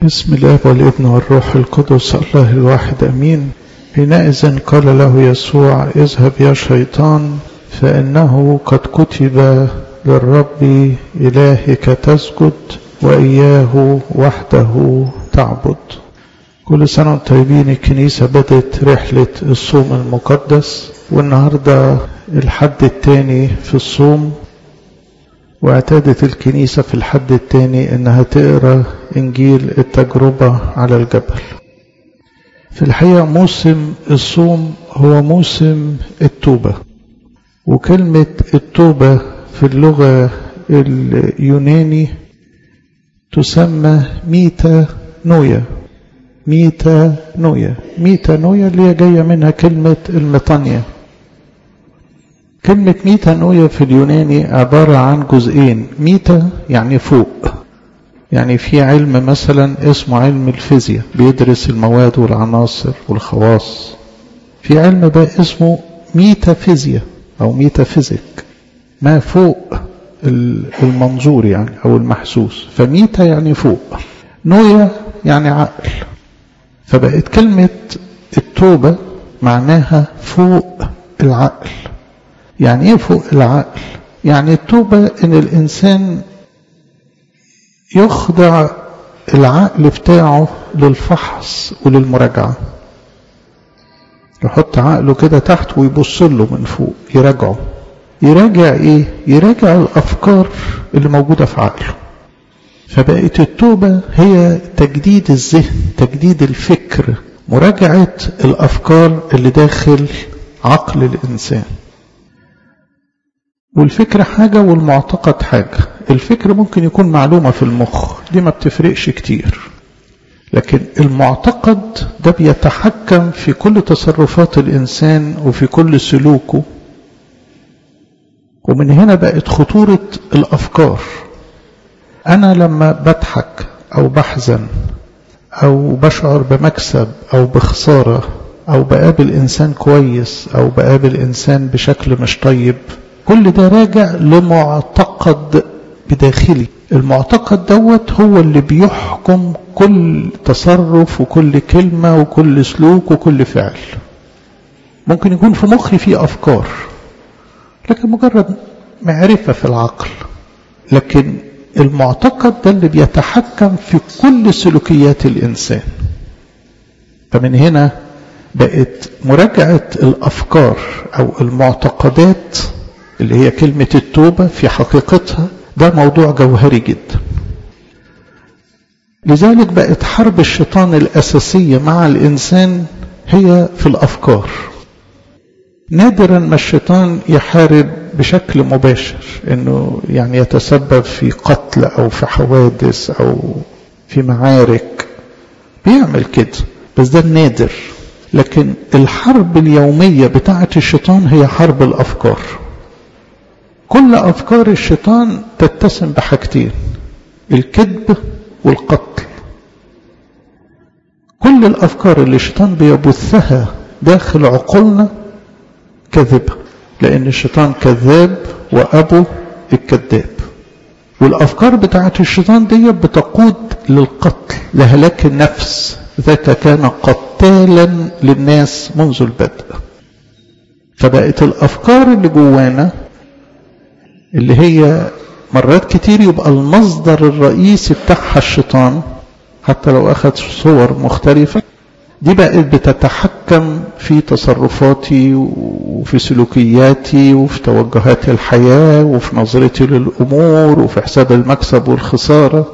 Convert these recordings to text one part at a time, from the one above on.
بسم الله والابن والروح القدس الله الواحد أمين حينئذ قال له يسوع اذهب يا شيطان فإنه قد كتب للرب إلهك تسجد وإياه وحده تعبد كل سنة وانتم طيبين الكنيسة بدت رحلة الصوم المقدس والنهاردة الحد الثاني في الصوم واعتادت الكنيسة في الحد الثاني انها تقرا انجيل التجربة على الجبل في الحقيقة موسم الصوم هو موسم التوبة وكلمة التوبة في اللغة اليوناني تسمى ميتا نويا ميتا نويا ميتا نويا اللي هي جاية منها كلمة المطانية كلمة ميتا نويا في اليوناني عبارة عن جزئين ميتا يعني فوق يعني في علم مثلا اسمه علم الفيزياء بيدرس المواد والعناصر والخواص في علم بقى اسمه ميتافيزياء أو ميتافيزيك ما فوق المنظور يعني أو المحسوس فميتا يعني فوق نويا يعني عقل فبقت كلمة التوبة معناها فوق العقل يعني ايه فوق العقل يعني التوبة ان الانسان يخضع العقل بتاعه للفحص وللمراجعة يحط عقله كده تحت ويبص له من فوق يراجعه يراجع ايه يراجع الافكار اللي موجودة في عقله فبقت التوبة هي تجديد الذهن تجديد الفكر مراجعة الافكار اللي داخل عقل الانسان والفكر حاجة والمعتقد حاجة الفكر ممكن يكون معلومة في المخ دي ما بتفرقش كتير لكن المعتقد ده بيتحكم في كل تصرفات الإنسان وفي كل سلوكه ومن هنا بقت خطورة الأفكار أنا لما بضحك أو بحزن أو بشعر بمكسب أو بخسارة أو بقابل إنسان كويس أو بقابل إنسان بشكل مش طيب كل ده راجع لمعتقد بداخلي المعتقد دوت هو اللي بيحكم كل تصرف وكل كلمة وكل سلوك وكل فعل ممكن يكون في مخي في أفكار لكن مجرد معرفة في العقل لكن المعتقد ده اللي بيتحكم في كل سلوكيات الإنسان فمن هنا بقت مراجعة الأفكار أو المعتقدات اللي هي كلمة التوبة في حقيقتها ده موضوع جوهري جدا لذلك بقت حرب الشيطان الأساسية مع الإنسان هي في الأفكار نادرا ما الشيطان يحارب بشكل مباشر انه يعني يتسبب في قتل او في حوادث او في معارك بيعمل كده بس ده النادر لكن الحرب اليومية بتاعة الشيطان هي حرب الأفكار كل أفكار الشيطان تتسم بحاجتين الكذب والقتل كل الأفكار اللي الشيطان بيبثها داخل عقولنا كذبة لأن الشيطان كذاب وأبو الكذاب والأفكار بتاعت الشيطان دي بتقود للقتل لهلاك النفس ذاك كان قتالا للناس منذ البدء فبقت الأفكار اللي جوانا اللي هي مرات كتير يبقى المصدر الرئيسي بتاعها الشيطان حتى لو أخذ صور مختلفة دي بقت بتتحكم في تصرفاتي وفي سلوكياتي وفي توجهات الحياة وفي نظرتي للأمور وفي حساب المكسب والخسارة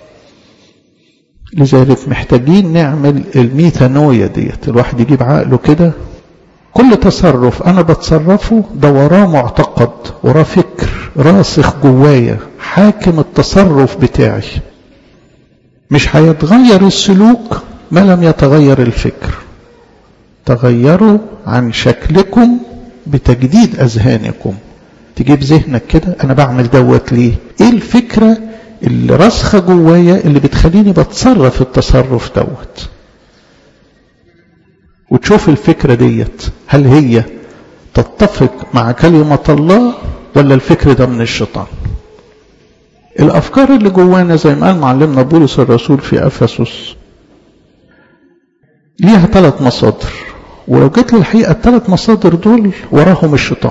لذلك محتاجين نعمل الميثانويا ديت الواحد يجيب عقله كده كل تصرف أنا بتصرفه ده وراه معتقد وراه فكر راسخ جوايا حاكم التصرف بتاعي مش هيتغير السلوك ما لم يتغير الفكر تغيروا عن شكلكم بتجديد أذهانكم تجيب ذهنك كده أنا بعمل دوت ليه إيه الفكرة اللي راسخة جوايا اللي بتخليني بتصرف التصرف دوت وتشوف الفكرة ديت هل هي تتفق مع كلمة الله ولا الفكر ده من الشيطان الأفكار اللي جوانا زي ما قال معلمنا بولس الرسول في أفسس ليها ثلاث مصادر ولو جيت للحقيقة الثلاث مصادر دول وراهم الشيطان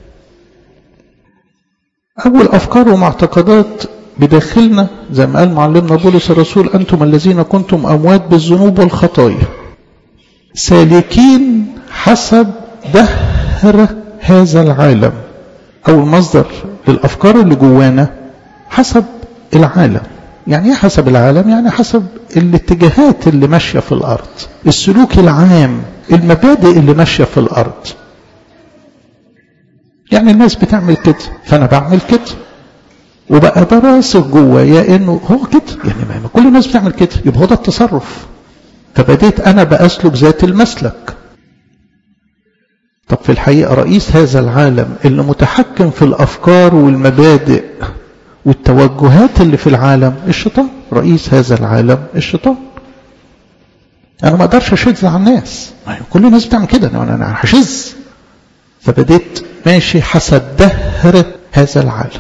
أول أفكار ومعتقدات بداخلنا زي ما قال معلمنا بولس الرسول أنتم الذين كنتم أموات بالذنوب والخطايا سالكين حسب دهر هذا العالم أول مصدر للأفكار اللي جوانا حسب العالم يعني ايه حسب العالم يعني حسب الاتجاهات اللي ماشية في الأرض السلوك العام المبادئ اللي ماشية في الأرض يعني الناس بتعمل كده فأنا بعمل كده وبقى ده راسخ جوايا انه هو كده يعني ما كل الناس بتعمل كده يبقى هو ده التصرف فبديت انا باسلك ذات المسلك طب في الحقيقه رئيس هذا العالم اللي متحكم في الافكار والمبادئ والتوجهات اللي في العالم الشيطان رئيس هذا العالم الشيطان انا ما اقدرش اشذ على الناس كل الناس بتعمل كده انا انا هشذ فبديت ماشي حسب دهر هذا العالم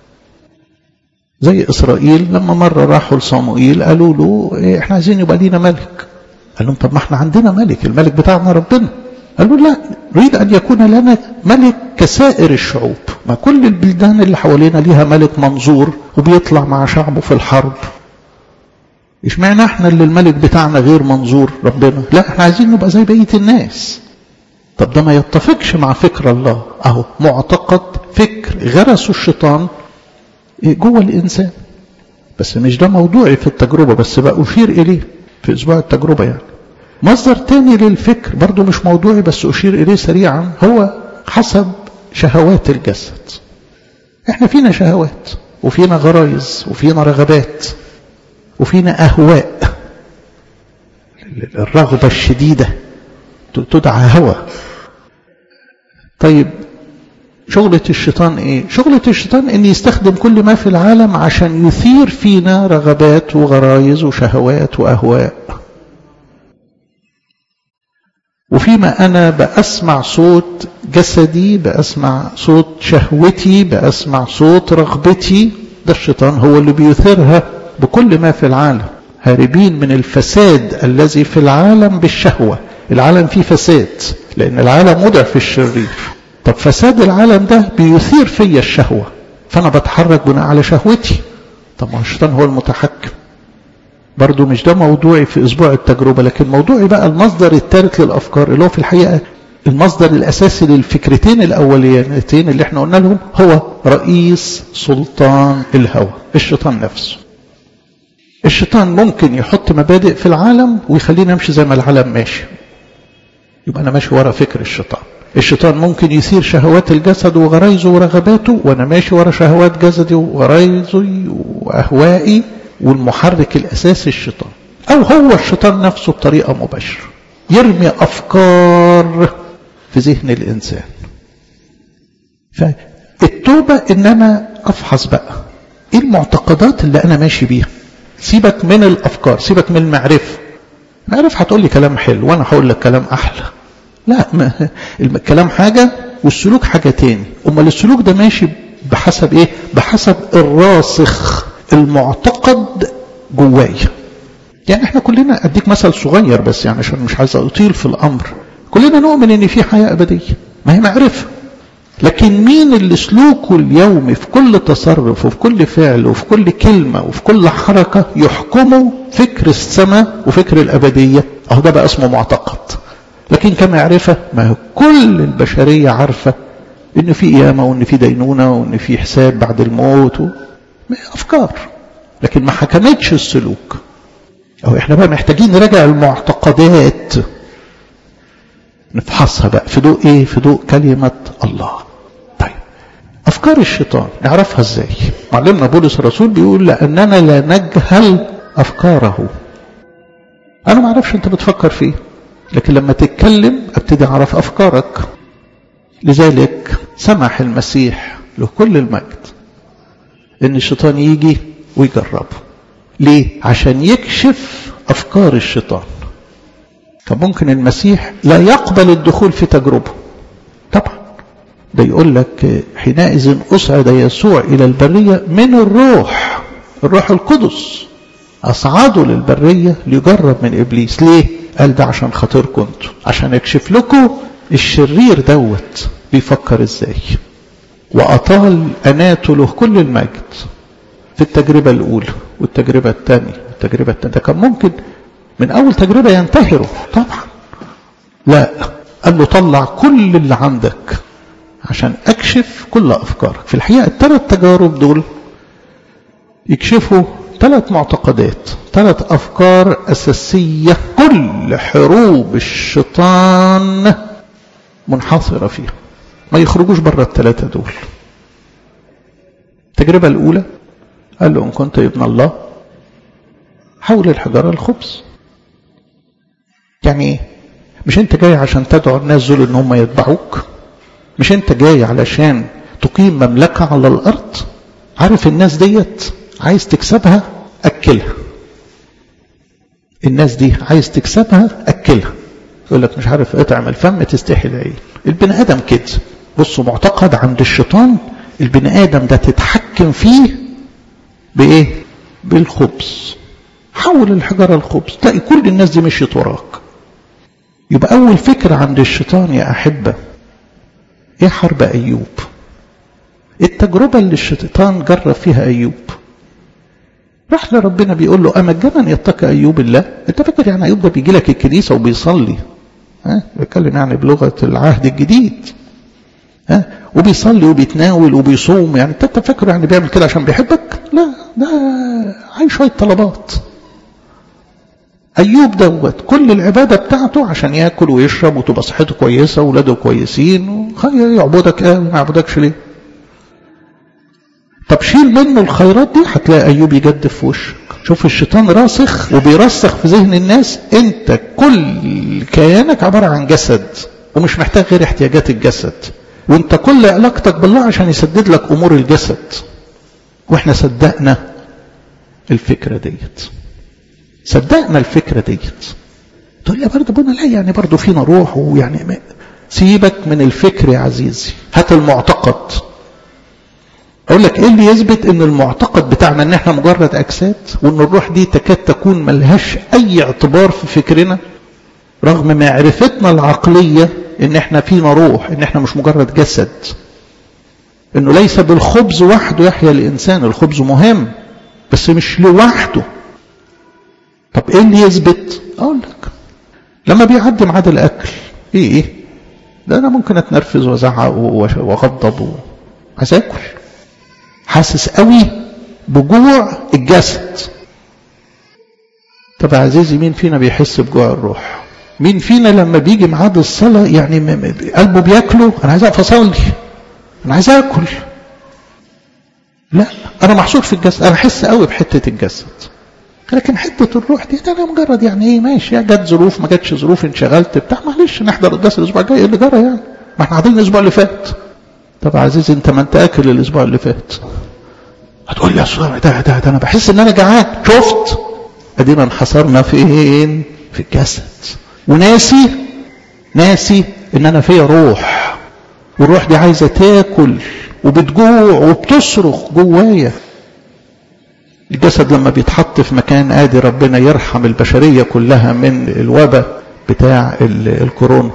زي إسرائيل لما مرة راحوا لصموئيل قالوا له إيه احنا عايزين يبقى لينا ملك قال لهم طب ما احنا عندنا ملك الملك بتاعنا ربنا قالوا لا نريد أن يكون لنا ملك كسائر الشعوب ما كل البلدان اللي حوالينا ليها ملك منظور وبيطلع مع شعبه في الحرب اشمعنى احنا اللي الملك بتاعنا غير منظور ربنا لا احنا عايزين نبقى زي بقية الناس طب ده ما يتفقش مع فكر الله اهو معتقد فكر غرسه الشيطان جوه الإنسان بس مش ده موضوعي في التجربة بس بقى أشير إليه في أسبوع التجربة يعني مصدر تاني للفكر برضو مش موضوعي بس أشير إليه سريعا هو حسب شهوات الجسد احنا فينا شهوات وفينا غرايز وفينا رغبات وفينا أهواء الرغبة الشديدة تدعى هوى طيب شغلة الشيطان ايه شغلة الشيطان ان يستخدم كل ما في العالم عشان يثير فينا رغبات وغرايز وشهوات واهواء وفيما انا باسمع صوت جسدي باسمع صوت شهوتي باسمع صوت رغبتي ده الشيطان هو اللي بيثيرها بكل ما في العالم هاربين من الفساد الذي في العالم بالشهوة العالم فيه فساد لان العالم وضع في الشرير طب فساد العالم ده بيثير فيا الشهوة فأنا بتحرك بناء على شهوتي طب ما الشيطان هو المتحكم برضو مش ده موضوعي في أسبوع التجربة لكن موضوعي بقى المصدر الثالث للأفكار اللي هو في الحقيقة المصدر الأساسي للفكرتين الأوليتين اللي احنا قلنا لهم هو رئيس سلطان الهوى الشيطان نفسه الشيطان ممكن يحط مبادئ في العالم ويخليني امشي زي ما العالم ماشي يبقى انا ماشي ورا فكر الشيطان الشيطان ممكن يثير شهوات الجسد وغرايزه ورغباته وانا ماشي ورا شهوات جسدي وغرايزي واهوائي والمحرك الاساسي الشيطان او هو الشيطان نفسه بطريقه مباشره يرمي افكار في ذهن الانسان فالتوبه ان انا افحص بقى ايه المعتقدات اللي انا ماشي بيها سيبك من الافكار سيبك من المعرفه المعرفه هتقول لي كلام حلو وانا هقول لك كلام احلى لا ما الكلام حاجة والسلوك حاجة تاني أمال السلوك ده ماشي بحسب إيه بحسب الراسخ المعتقد جوايا يعني احنا كلنا أديك مثل صغير بس يعني عشان مش عايز أطيل في الأمر كلنا نؤمن إن في حياة أبدية ما هي معرفة لكن مين اللي سلوكه اليومي في كل تصرف وفي كل فعل وفي كل كلمة وفي كل حركة يحكمه فكر السماء وفكر الأبدية أهو ده بقى اسمه معتقد لكن كمعرفة ما هو كل البشرية عارفة إن في قيامة وإن في دينونة وإن في حساب بعد الموت و... أفكار لكن ما حكمتش السلوك أو إحنا بقى محتاجين نراجع المعتقدات نفحصها بقى في ضوء إيه في ضوء كلمة الله طيب أفكار الشيطان نعرفها إزاي معلمنا بولس الرسول بيقول لأننا لا نجهل أفكاره أنا ما أعرفش أنت بتفكر فيه لكن لما تتكلم ابتدي اعرف افكارك لذلك سمح المسيح له كل المجد ان الشيطان يجي ويجربه ليه عشان يكشف افكار الشيطان طب ممكن المسيح لا يقبل الدخول في تجربه طبعا ده يقول لك حينئذ أصعد يسوع إلى البرية من الروح الروح القدس أصعده للبرية ليجرب من إبليس ليه؟ قال ده عشان خاطركم انتوا عشان يكشف لكم الشرير دوت بيفكر ازاي وأطال أناته له كل المجد في التجربة الأولى والتجربة الثانية والتجربة الثانية ده كان ممكن من أول تجربة ينتهروا طبعا لا قال له طلع كل اللي عندك عشان أكشف كل أفكارك في الحقيقة الثلاث تجارب دول يكشفوا ثلاث معتقدات ثلاث أفكار أساسية كل حروب الشيطان منحصرة فيها ما يخرجوش بره الثلاثة دول التجربة الأولى قال له إن كنت ابن الله حول الحجارة الخبز يعني ايه مش انت جاي عشان تدعو الناس دول ان هم يتبعوك مش انت جاي علشان تقيم مملكة على الارض عارف الناس ديت عايز تكسبها اكلها الناس دي عايز تكسبها اكلها يقول لك مش عارف اطعم الفم تستحي العين البني ادم كده بصوا معتقد عند الشيطان البني ادم ده تتحكم فيه بايه بالخبز حول الحجاره الخبز تلاقي كل الناس دي مشيت وراك يبقى اول فكره عند الشيطان يا احبه ايه حرب ايوب التجربه اللي الشيطان جرب فيها ايوب راح لربنا بيقول له اما الجبن يتقي ايوب الله انت فاكر يعني ايوب ده بيجي لك الكنيسه وبيصلي ها بيتكلم يعني بلغه العهد الجديد ها وبيصلي وبيتناول وبيصوم يعني انت فاكر يعني بيعمل كده عشان بيحبك لا ده عايز شويه طلبات ايوب دوت كل العباده بتاعته عشان ياكل ويشرب وتبقى صحته كويسه واولاده كويسين يعبدك ايه ما يعبدكش ليه طب شيل منه الخيرات دي هتلاقي ايوب يجدف في وشك شوف الشيطان راسخ وبيرسخ في ذهن الناس انت كل كيانك عباره عن جسد ومش محتاج غير احتياجات الجسد وانت كل علاقتك بالله عشان يسدد لك امور الجسد واحنا صدقنا الفكره ديت صدقنا الفكره ديت تقول لي برضه ابونا لا يعني برضه فينا روح ويعني سيبك من الفكر يا عزيزي هات المعتقد اقول لك ايه اللي يثبت ان المعتقد بتاعنا ان احنا مجرد اجساد وان الروح دي تكاد تكون ملهاش اي اعتبار في فكرنا رغم معرفتنا العقليه ان احنا فينا روح ان احنا مش مجرد جسد انه ليس بالخبز وحده يحيا الانسان الخبز مهم بس مش لوحده طب ايه اللي يثبت اقول لك لما بيعدي ميعاد الاكل ايه ايه ده انا ممكن اتنرفز وازعق واغضب عايز اكل حاسس قوي بجوع الجسد طب يا عزيزي مين فينا بيحس بجوع الروح مين فينا لما بيجي ميعاد الصلاة يعني قلبه بياكله أنا عايز أقف أصلي أنا عايز آكل لا أنا محصور في الجسد أنا أحس قوي بحتة الجسد لكن حتة الروح دي أنا مجرد يعني إيه ماشي جت ظروف ما جاتش ظروف انشغلت بتاع معلش نحضر الدرس الأسبوع الجاي اللي جرى يعني ما احنا قاعدين الأسبوع اللي فات طب عزيزي أنت ما أنت آكل الأسبوع اللي فات هتقول لي يا أستاذ ده, ده, ده أنا بحس إن أنا جعان شفت أدينا انحصرنا فين في الجسد وناسي ناسي ان انا فيا روح والروح دي عايزه تاكل وبتجوع وبتصرخ جوايا الجسد لما بيتحط في مكان ادي ربنا يرحم البشريه كلها من الوباء بتاع الكورونا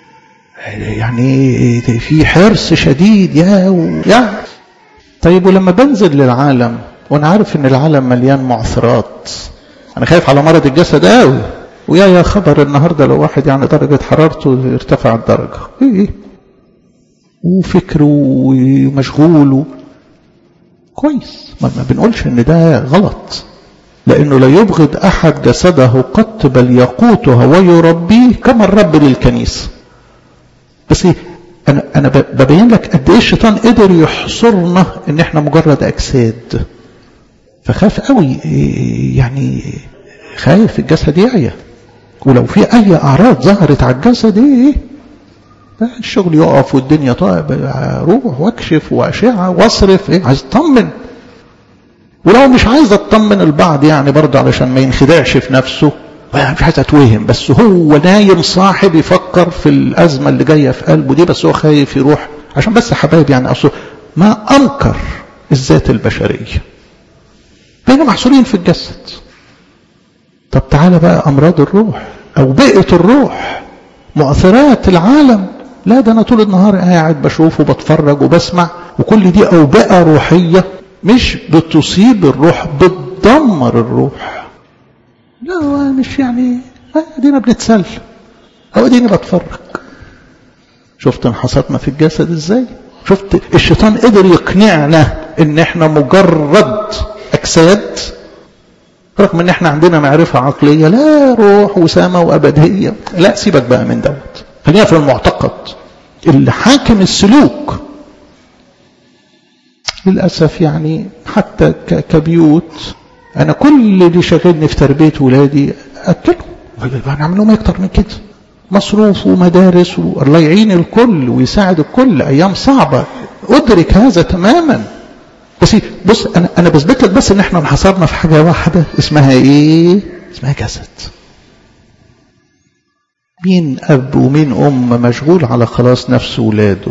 يعني في حرص شديد يا يا طيب ولما بنزل للعالم وانا عارف ان العالم مليان معثرات انا خايف على مرض الجسد قوي ويا يا خبر النهارده لو واحد يعني درجة حرارته ارتفع الدرجة ايه ايه وفكره ومشغول كويس ما, ما بنقولش ان ده غلط لانه لا يبغض احد جسده قط بل يقوتها ويربيه كما الرب للكنيسة بس ايه انا انا ببين لك قد ايه الشيطان قدر يحصرنا ان احنا مجرد اجساد فخاف قوي يعني خايف الجسد يعيا ولو في اي اعراض ظهرت على الجسد ايه الشغل يقف والدنيا طيب روح واكشف واشعه واصرف ايه عايز اطمن ولو مش عايز اطمن البعض يعني برضه علشان ما ينخدعش في نفسه مش عايز اتوهم بس هو نايم صاحب يفكر في الازمه اللي جايه في قلبه دي بس هو خايف يروح عشان بس حبايب يعني أصل ما أنكر الذات البشرية بقينا محصورين في الجسد طب تعالى بقى أمراض الروح أو بيئة الروح مؤثرات العالم لا ده أنا طول النهار قاعد بشوف وبتفرج وبسمع وكل دي أوبئة روحية مش بتصيب الروح بتدمر الروح لا مش يعني ادينا بنتسلى او اديني بتفرج شفت انحصرنا في الجسد ازاي شفت الشيطان قدر يقنعنا ان احنا مجرد اجساد رغم ان احنا عندنا معرفة عقلية لا روح وسامة وابدية لا سيبك بقى من دوت خلينا في المعتقد اللي حاكم السلوك للأسف يعني حتى كبيوت أنا كل اللي شغلني في تربية ولادي أكلهم هنعمل لهم أكتر من كده مصروف ومدارس والله يعين الكل ويساعد الكل أيام صعبة أدرك هذا تماما بس بص أنا أنا بثبت لك بس إن إحنا انحصرنا في حاجة واحدة اسمها إيه؟ اسمها جسد. مين أب ومين أم مشغول على خلاص نفس ولاده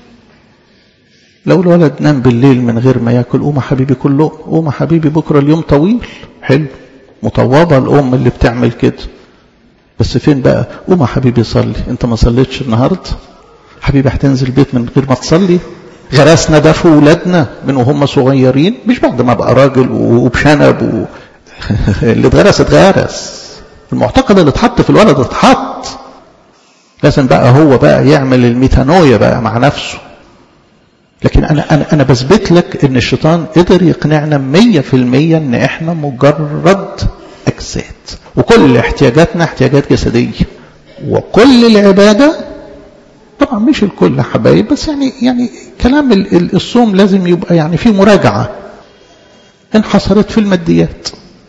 لو الولد نام بالليل من غير ما ياكل قوم حبيبي كله قوم حبيبي بكره اليوم طويل حلو مطوبه الام اللي بتعمل كده بس فين بقى قوم حبيبي صلي انت ما صليتش النهارده حبيبي هتنزل البيت من غير ما تصلي غرسنا ده في ولادنا من وهم صغيرين مش بعد ما بقى راجل وبشنب و... اللي اتغرس اتغرس المعتقد اللي اتحط في الولد اتحط لازم بقى هو بقى يعمل الميتانويا بقى مع نفسه لكن أنا, أنا, أنا بثبت لك أن الشيطان قدر يقنعنا مية في المية أن إحنا مجرد أجساد وكل احتياجاتنا احتياجات جسدية وكل العبادة طبعا مش الكل يا حبايب بس يعني يعني كلام الصوم لازم يبقى يعني فيه مراجعة انحصرت في الماديات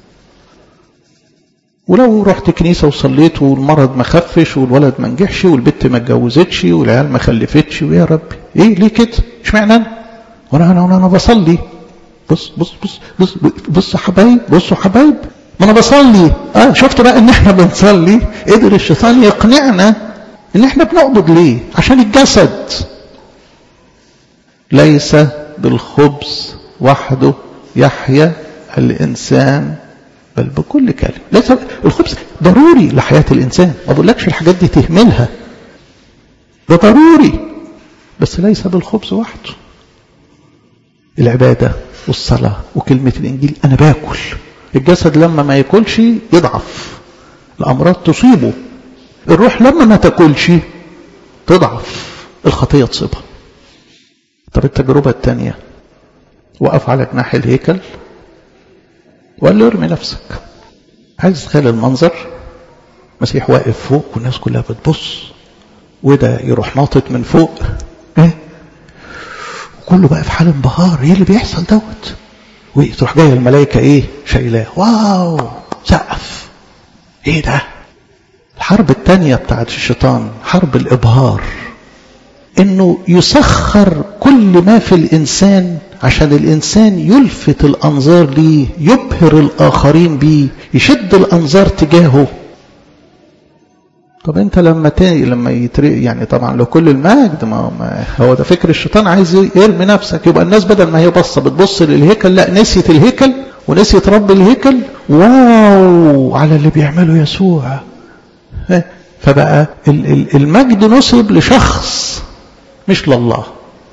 ولو رحت كنيسة وصليت والمرض ما خفش والولد ما نجحش والبت ما اتجوزتش والعيال ما خلفتش ويا ربي ايه ليه كده اشمعنى انا وانا انا وانا بصلي بص بص بص بص بص حبايب بصوا حبايب ما انا بصلي اه شفت بقى ان احنا بنصلي قدر الشيطان يقنعنا ان احنا بنعبد ليه عشان الجسد ليس بالخبز وحده يحيا الانسان بل بكل كلمة ليس الخبز ضروري لحياة الإنسان ما بقولكش الحاجات دي تهملها ده ضروري بس ليس بالخبز وحده العبادة والصلاة وكلمة الإنجيل أنا باكل الجسد لما ما ياكلش يضعف الأمراض تصيبه الروح لما ما تاكلش تضعف الخطية تصيبها طب التجربة الثانية وقف على جناح الهيكل وقال له ارمي نفسك عايز تخيل المنظر مسيح واقف فوق والناس كلها بتبص وده يروح ناطط من فوق ايه وكله بقى في حال انبهار ايه اللي بيحصل دوت وتروح جايه الملائكه ايه شايلاه واو سقف ايه ده الحرب الثانيه بتاعت الشيطان حرب الابهار انه يسخر كل ما في الانسان عشان الإنسان يلفت الأنظار ليه يبهر الآخرين بيه يشد الأنظار تجاهه طب انت لما تاني لما يتري يعني طبعا لو كل المجد ما, ما هو ده فكر الشيطان عايز يرمي نفسك يبقى الناس بدل ما هي بصه بتبص للهيكل لا نسيت الهيكل ونسيت رب الهيكل واو على اللي بيعمله يسوع فبقى المجد نسب لشخص مش لله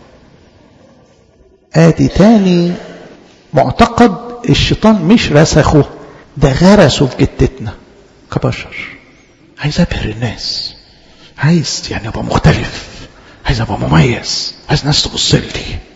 ادي تاني معتقد الشيطان مش رسخه ده غرسه في جدتنا كبشر عايز ابهر الناس عايز يعني ابقى مختلف عايز ابقى مميز عايز ناس تبص لي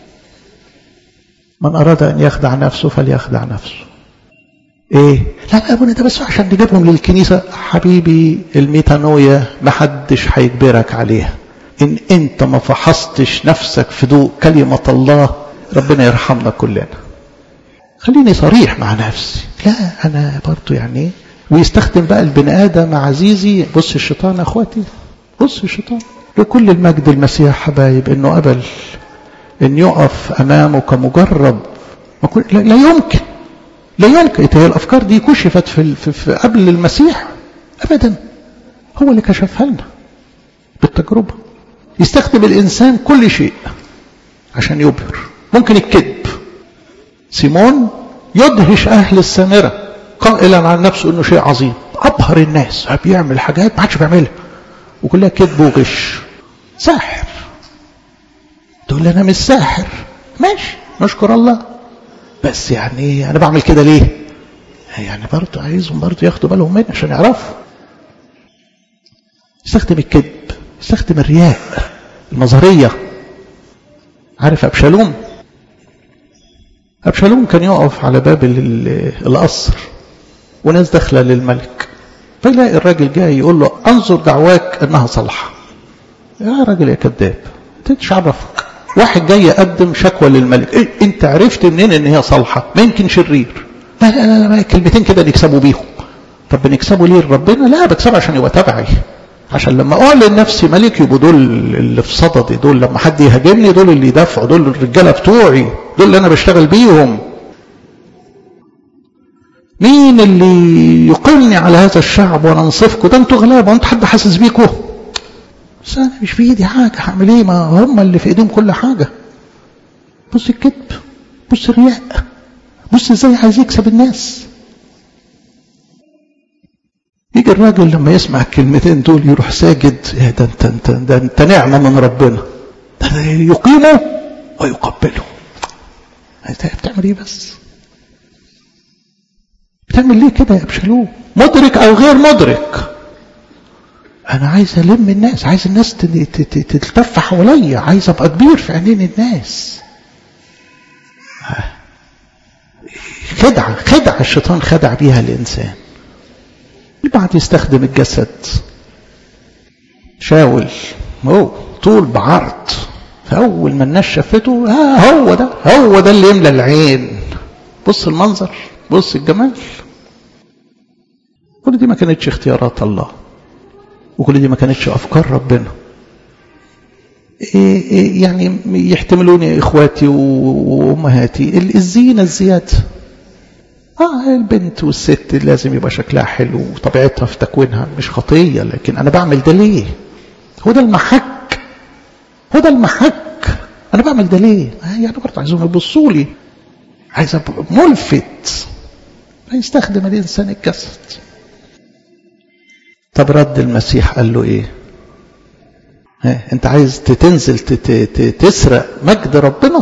من اراد ان يخدع نفسه فليخدع نفسه ايه لا يا ابني ده بس عشان نجيبهم للكنيسه حبيبي الميتانويا محدش هيجبرك عليها ان انت ما فحصتش نفسك في ضوء كلمه الله ربنا يرحمنا كلنا خليني صريح مع نفسي لا انا برضو يعني ويستخدم بقى البني ادم عزيزي بص الشيطان اخواتي بص الشيطان لكل المجد المسيح حبايب انه قبل ان يقف امامه كمجرب لا يمكن لا يمكن هي الافكار دي كشفت في, في, في قبل المسيح ابدا هو اللي كشفها لنا بالتجربه يستخدم الانسان كل شيء عشان يبهر ممكن الكذب سيمون يدهش أهل السامرة قائلا عن نفسه أنه شيء عظيم أبهر الناس بيعمل حاجات ما حدش بيعملها وكلها كذب وغش ساحر تقول لي أنا مش ساحر ماشي نشكر الله بس يعني أنا بعمل كده ليه يعني برضه عايزهم برضه ياخدوا بالهم مني عشان يعرفوا يستخدم الكذب يستخدم الرياء المظهرية عارف أبشالوم أبشالوم كان يقف على باب القصر وناس داخلة للملك فيلاقي الراجل جاي يقول له انظر دعواك انها صالحة يا راجل يا كذاب انت عرفك واحد جاي يقدم شكوى للملك إيه انت عرفت منين ان هي صالحة ما يمكن شرير لا لا لا, لا كلمتين كده نكسبوا بيهم طب بنكسبوا ليه لربنا لا بكسبه عشان يبقى تبعي عشان لما اعلن نفسي ملك يبقوا دول اللي في صددي دول لما حد يهاجمني دول اللي يدافعوا دول الرجاله بتوعي دول اللي انا بشتغل بيهم مين اللي يقلني على هذا الشعب وننصفكم ده انتوا غلابه وانت حد حاسس بيكم بس انا مش في ايدي حاجه هعمل ايه ما هم اللي في ايديهم كل حاجه بص الكذب بص الرياء بص ازاي عايز يكسب الناس يجي الراجل لما يسمع الكلمتين دول يروح ساجد يا ده انت انت ده انت نعمه من ربنا ده يقيمه ويقبله انت بتعمل ايه بس بتعمل ليه كده يا ابشالوم مدرك او غير مدرك انا عايز الم الناس عايز الناس تلتف حواليا عايز ابقى كبير في عينين الناس خدعه خدعه الشيطان خدع بيها الانسان البعض يستخدم الجسد شاول هو طول بعرض فأول ما الناس شافته ها هو ده هو ده اللي يملى العين بص المنظر بص الجمال كل دي ما كانتش اختيارات الله وكل دي ما كانتش أفكار ربنا إيه إيه يعني يحتملوني إخواتي وأمهاتي الزينة الزيادة اه البنت والست لازم يبقى شكلها حلو وطبيعتها في تكوينها مش خطيه لكن انا بعمل ده ليه هو ده المحك هو ده المحك انا بعمل ده ليه يعني برضه عايزهم يبصوا لي عايز ابقى ملفت فيستخدم الانسان الجسد طب رد المسيح قال له ايه ها انت عايز تنزل تسرق مجد ربنا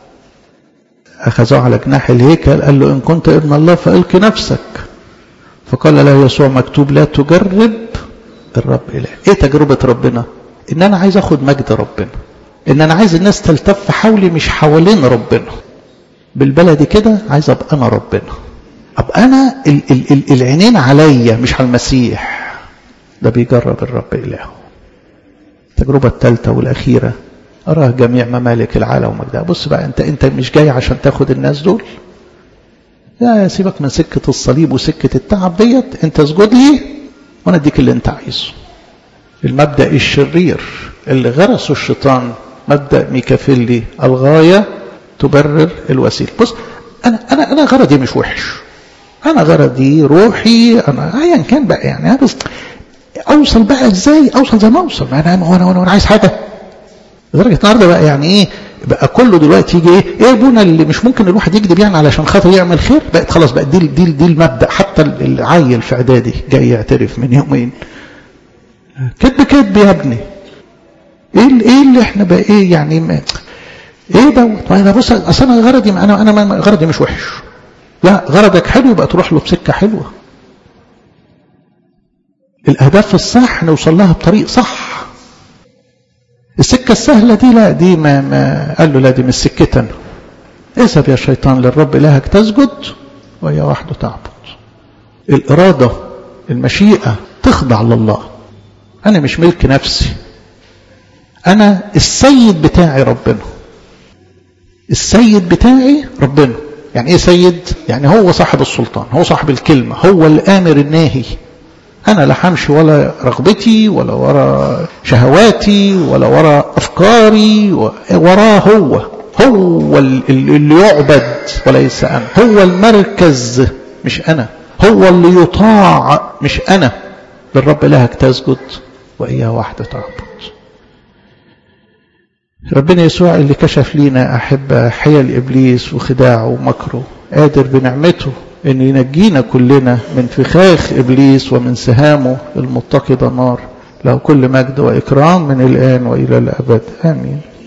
أخذوه على جناح الهيكل قال له إن كنت ابن الله فألق نفسك فقال له يسوع مكتوب لا تجرب الرب إله إيه تجربة ربنا إن أنا عايز أخد مجد ربنا إن أنا عايز الناس تلتف حولي مش حوالين ربنا بالبلدي كده عايز أبقى أنا ربنا أبقى أنا ال ال ال العينين عليا مش على المسيح ده بيجرب الرب إلهه التجربة الثالثة والأخيرة أراه جميع ممالك العالم ومجدها بص بقى أنت أنت مش جاي عشان تاخد الناس دول يا سيبك من سكة الصليب وسكة التعب ديت أنت اسجد لي وأنا أديك اللي أنت عايزه المبدأ الشرير اللي غرسه الشيطان مبدأ ميكافيلي الغاية تبرر الوسيلة بص أنا أنا أنا غرضي مش وحش أنا غرضي روحي أنا أيا كان بقى يعني بس أوصل بقى إزاي أوصل زي ما أوصل أنا وأنا وأنا عايز حاجة لدرجة النهارده بقى يعني ايه بقى كله دلوقتي يجي ايه ايه ابونا اللي مش ممكن الواحد يكذب يعني علشان خاطر يعمل خير بقت خلاص بقى دي دي دي المبدا حتى العيل في اعدادي جاي يعترف من يومين كذب كذب يا ابني ايه ايه اللي احنا بقى ايه يعني ما ايه دوت انا بص اصل انا غرضي انا انا غرضي مش وحش لا غرضك حلو يبقى تروح له بسكه حلوه الاهداف الصح نوصل لها بطريق صح السكة السهلة دي لا دي ما, ما قال له لا دي مش سكتنا اذهب يا شيطان للرب إلهك تسجد وهي وحده تعبد الإرادة المشيئة تخضع لله أنا مش ملك نفسي أنا السيد بتاعي ربنا السيد بتاعي ربنا يعني إيه سيد؟ يعني هو صاحب السلطان هو صاحب الكلمة هو الآمر الناهي أنا لا همشي ولا رغبتي ولا ورا شهواتي ولا ورا أفكاري وراه هو هو اللي يعبد وليس أنا هو المركز مش أنا هو اللي يطاع مش أنا للرب إلهك تسجد وإياه وحده تعبد ربنا يسوع اللي كشف لينا أحبة حيل إبليس وخداعه ومكره قادر بنعمته أن ينجينا كلنا من فخاخ إبليس ومن سهامه المتقدة النار له كل مجد وإكرام من الآن وإلى الأبد آمين